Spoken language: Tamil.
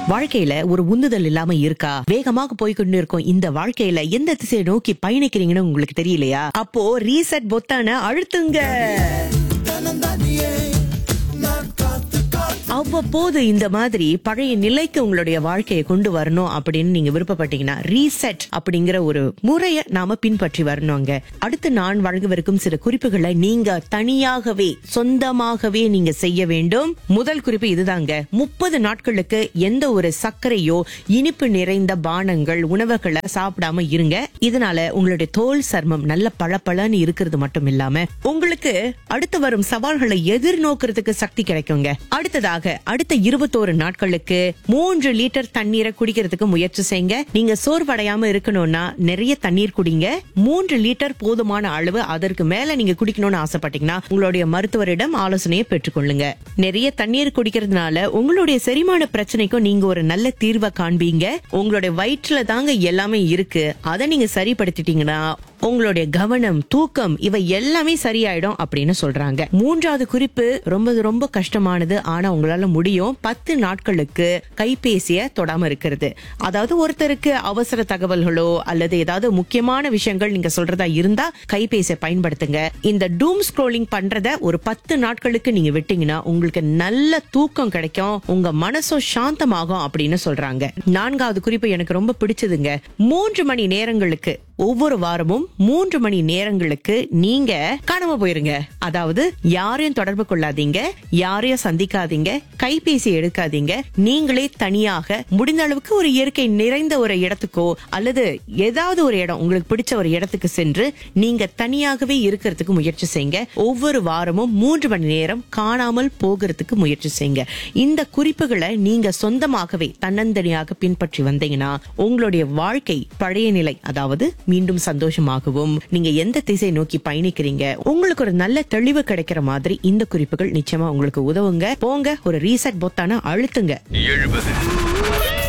வாழ்க்கையில ஒரு உந்துதல் இல்லாம இருக்கா வேகமாக போய்கொண்டு இருக்கும் இந்த வாழ்க்கையில எந்த திசையை நோக்கி பயணிக்கிறீங்கன்னு உங்களுக்கு தெரியலையா அப்போ ரீசெட் பொத்தான அழுத்துங்க அவ்வப்போது இந்த மாதிரி பழைய நிலைக்கு உங்களுடைய வாழ்க்கையை கொண்டு வரணும் அப்படின்னு நீங்க விருப்பப்பட்டீங்கன்னா ரீசெட் அப்படிங்கிற ஒரு முறையை நாம பின்பற்றி வரணுங்க அடுத்து நான் வழங்கவிருக்கும் சில குறிப்புகளை நீங்க தனியாகவே சொந்தமாகவே நீங்க செய்ய வேண்டும் முதல் குறிப்பு இதுதாங்க முப்பது நாட்களுக்கு எந்த ஒரு சர்க்கரையோ இனிப்பு நிறைந்த பானங்கள் உணவுகளை சாப்பிடாம இருங்க இதனால உங்களுடைய தோல் சர்மம் நல்ல பளபளன்னு இருக்கிறது மட்டும் இல்லாம உங்களுக்கு அடுத்து வரும் சவால்களை எதிர்நோக்கிறதுக்கு சக்தி கிடைக்குங்க அடுத்ததாக அடுத்த இருபத்தோரு நாட்களுக்கு மூன்று லிட்டர் தண்ணீரை குடிக்கிறதுக்கு முயற்சி செய்யுங்க நீங்க சோர்வடையாம இருக்கணும்னா நிறைய தண்ணீர் குடிங்க மூன்று லிட்டர் போதுமான அளவு அதற்கு மேல நீங்க குடிக்கணும்னு ஆசைப்பட்டீங்கன்னா உங்களுடைய மருத்துவரிடம் ஆலோசனையை பெற்றுக்கொள்ளுங்க நிறைய தண்ணீர் குடிக்கிறதுனால உங்களுடைய செரிமான பிரச்சனைக்கும் நீங்க ஒரு நல்ல தீர்வை காண்பீங்க உங்களுடைய வயிற்றுல தாங்க எல்லாமே இருக்கு அதை நீங்க சரிப்படுத்திட்டீங்கன்னா உங்களுடைய கவனம் தூக்கம் இவை எல்லாமே சரியாயிடும் அப்படின்னு சொல்றாங்க மூன்றாவது குறிப்பு ரொம்ப ரொம்ப கஷ்டமானது ஆனா உங்களால முடியும் பத்து நாட்களுக்கு கைபேசிய தொடாம இருக்கிறது அதாவது ஒருத்தருக்கு அவசர தகவல்களோ அல்லது ஏதாவது முக்கியமான விஷயங்கள் நீங்க சொல்றதா இருந்தா கைபேசியை பயன்படுத்துங்க இந்த டூம் ஸ்க்ரோலிங் பண்றத ஒரு பத்து நாட்களுக்கு நீங்க விட்டீங்கன்னா உங்களுக்கு நல்ல தூக்கம் கிடைக்கும் உங்க மனசும் சாந்தமாகும் அப்படின்னு சொல்றாங்க நான்காவது குறிப்பு எனக்கு ரொம்ப பிடிச்சதுங்க மூன்று மணி நேரங்களுக்கு ஒவ்வொரு வாரமும் மூன்று மணி நேரங்களுக்கு நீங்க காணாம போயிருங்க அதாவது யாரையும் தொடர்பு கொள்ளாதீங்க யாரையும் சந்திக்காதீங்க கைபேசி எடுக்காதீங்க நீங்களே தனியாக முடிந்த அளவுக்கு ஒரு இயற்கை நிறைந்த ஒரு இடத்துக்கோ அல்லது ஏதாவது ஒரு இடம் உங்களுக்கு பிடிச்ச ஒரு இடத்துக்கு சென்று நீங்க தனியாகவே இருக்கிறதுக்கு முயற்சி செய்யுங்க ஒவ்வொரு வாரமும் மூன்று மணி நேரம் காணாமல் போகிறதுக்கு முயற்சி செய்யுங்க இந்த குறிப்புகளை நீங்க சொந்தமாகவே தன்னந்தனியாக பின்பற்றி வந்தீங்கன்னா உங்களுடைய வாழ்க்கை பழைய நிலை அதாவது மீண்டும் சந்தோஷமாகவும் நீங்க எந்த திசை நோக்கி பயணிக்கிறீங்க உங்களுக்கு ஒரு நல்ல தெளிவு கிடைக்கிற மாதிரி இந்த குறிப்புகள் நிச்சயமா உங்களுக்கு உதவுங்க போங்க ஒரு ரீசெட் பொத்தான அழுத்துங்க எழுபது